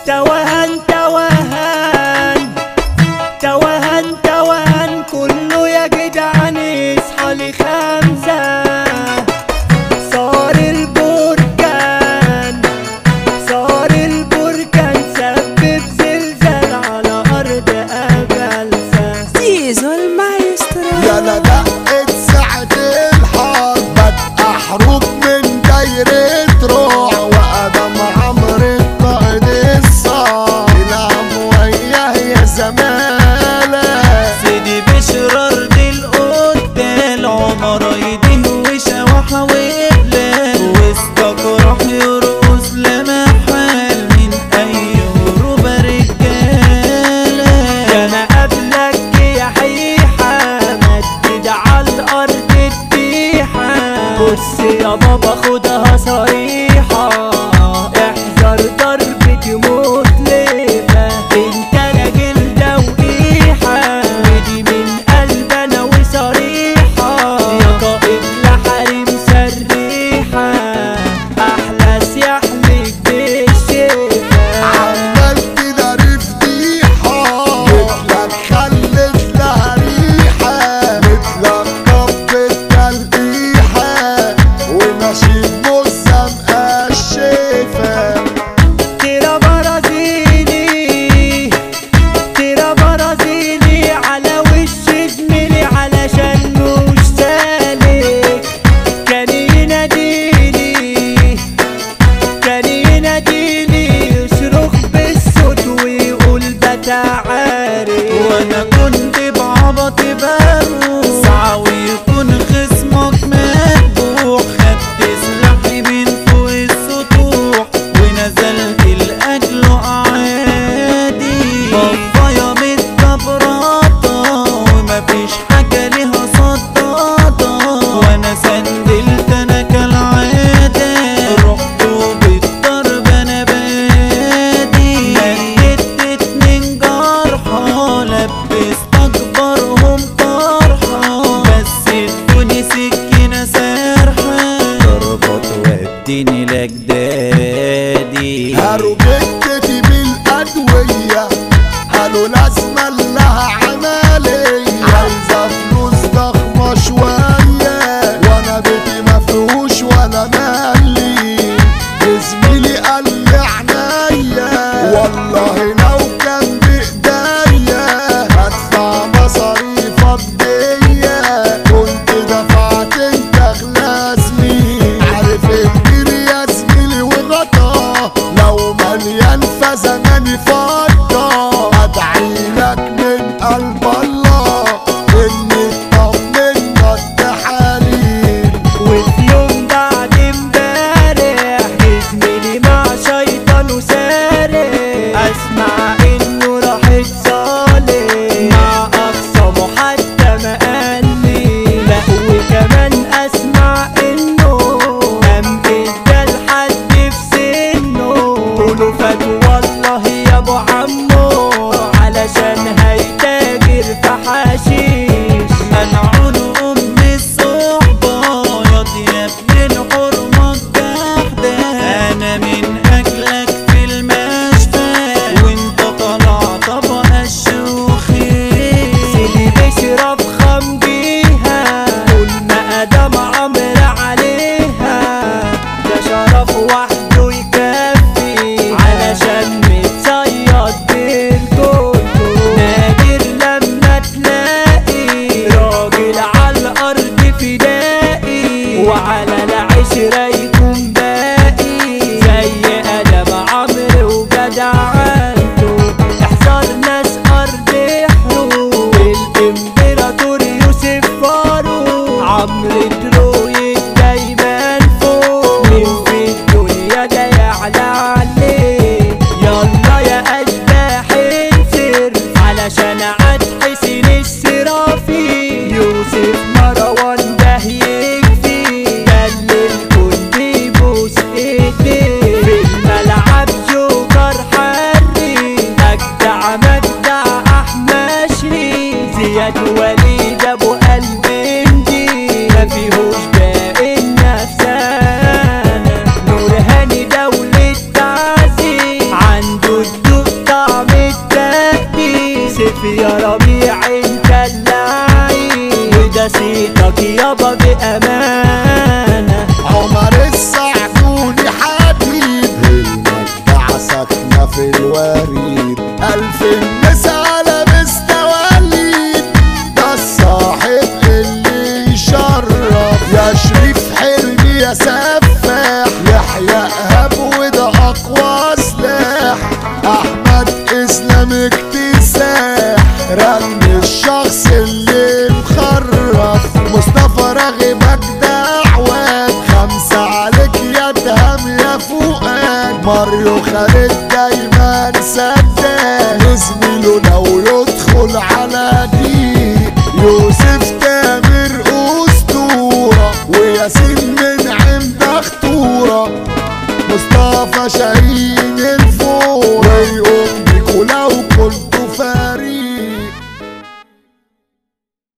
توهان توهان توهان توهان كله يا جدعان اصحى لخمسة صار البركان صار البركان سبب زلزال على أرض أبلسة زيزو المايسترو يا لا دقت ساعة الحرب بدأ حروب من دايرة روح وأدم عمرو القائد الصعب العب وياه يا زمالة سيدي بشرار دي القتال عمر ايديه وشوحة وقلال وسطك راح يرقص لما حال من اي هروب رجالة أنا قبلك يا حيحة مدد على الأرض الديحة بص يا بابا خدها صريحة احذر ضربة موت ليفة انت راجل دوقيحة ودي من قلب انا وصريحة يا قائد لحريم سريحة احلى سيحلك بالشفا عمال تداري فضيحة مثلك خلت لها ريحة متلقب بالتلقيحة وماشي بمزة مقشفة ترى برازيلي ترى برازيلي على وش زميلي علشان مش سالك كان يناديلي كان يناديلي يصرخ بالصوت ويقول بتعاري وانا كنت بعبط بروح ويكون خصمك مذبوح خدت سلاحي من فوق السطوح ونزلت الاجل عادي بابايا متكبرطة ومفيش حاجة ليها صدادة وانا سندلت انا كالعادة رحت بالضرب انا بادي مدت اتنين جرحى لبست اكبرهم طرحة بس ادوني سكينة سارحة ضربات وديني لجدادي هاروا جدتي بالأدوية قالوا لازمة لها عملية عايزة فلوس ضخمة شوية وأنا بيتي مفروش ولا مالي زميلي قال لي عنيا والله لو كان بإيديا هدفع مصاريف الدية كنت دفعت انت خلاسمي عارف الكبير يا زميلي وغطا لو مليان فزماني فضة ادعي لك من قلب الله اني اطمنا التحاليل وفي يوم بعد امبارح زميلي مع شيطان وسارح اسمع انه راح اتصالح مع اخصامه حتى ما قال لي لا وكمان اسمع انه قام ادى لحد في سنه قولوا فات والله يا ابو عمو علشان هيتاجر في حشيش منعون ام الصحبة ياض يا ابن الحرمة الجحدة انا من اجلك في المشفى وانت طالع طبق الشوخين سيدي بيشرب خمجيها كل ما ادم عمر عليها ده شرف وحده يكفي علشان متصيد بالكل نادر لما تلاقي راجل على الارض فدائي وعلى العشرة يكون باقي زي ادم عمرو وجدعنته احذر ناس ارض حروب الامبراطور يوسف فاروق عمرو ترويج دايما فوق مين في الدنيا ده يعلى عليه يلا يا اشباح انسر علشان عاد حسين السرافي يوسف مروان ده يكفي ده اللي الكل بيبوس ايديه في الملعب جوكر حري اجدع مجدع احمشري زياد وليد ابو قلب مدي ما فيهوش باقي النفسانة نور هاني دولة ماريو خالد دايما سداد زميله لو يدخل